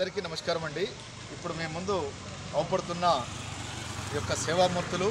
అందరికీ నమస్కారం అండి ఇప్పుడు మేము ముందు అవపడుతున్న ఈ యొక్క సేవామూర్తులు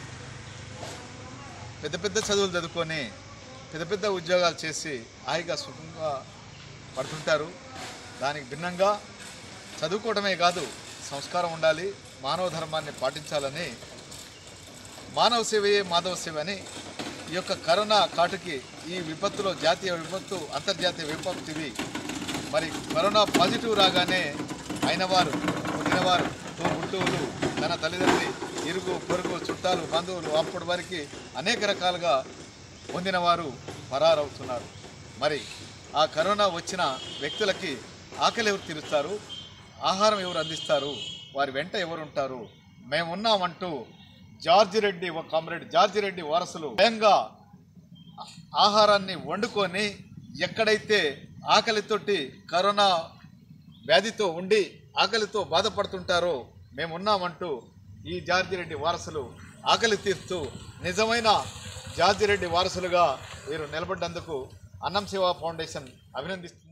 పెద్ద పెద్ద చదువులు చదువుకొని పెద్ద పెద్ద ఉద్యోగాలు చేసి హాయిగా సుఖంగా పడుతుంటారు దానికి భిన్నంగా చదువుకోవడమే కాదు సంస్కారం ఉండాలి మానవ ధర్మాన్ని పాటించాలని మానవ సేవయే మాధవ సేవ అని ఈ యొక్క కరోనా కాటుకి ఈ విపత్తులో జాతీయ విపత్తు అంతర్జాతీయ విపత్తువి మరి కరోనా పాజిటివ్ రాగానే అయినవారు పుట్టినవారు గుట్టువులు తన తల్లిదండ్రి ఇరుగు పొరుగు చుట్టాలు బంధువులు అప్పటి వరకు అనేక రకాలుగా పొందినవారు పరారవుతున్నారు మరి ఆ కరోనా వచ్చిన వ్యక్తులకి ఆకలి ఎవరు తీరుస్తారు ఆహారం ఎవరు అందిస్తారు వారి వెంట ఎవరు ఉంటారు మేమున్నామంటూ జార్జి రెడ్డి ఒక కామ్రేడ్ జార్జి రెడ్డి వారసులు స్వయంగా ఆహారాన్ని వండుకొని ఎక్కడైతే ఆకలితోటి కరోనా వ్యాధితో ఉండి ఆకలితో బాధపడుతుంటారో మేమున్నామంటూ ఈ జార్జిరెడ్డి వారసులు ఆకలి తీర్స్తూ నిజమైన జార్జిరెడ్డి వారసులుగా వీరు నిలబడ్డందుకు అన్నం సేవా ఫౌండేషన్ అభినందిస్తుంది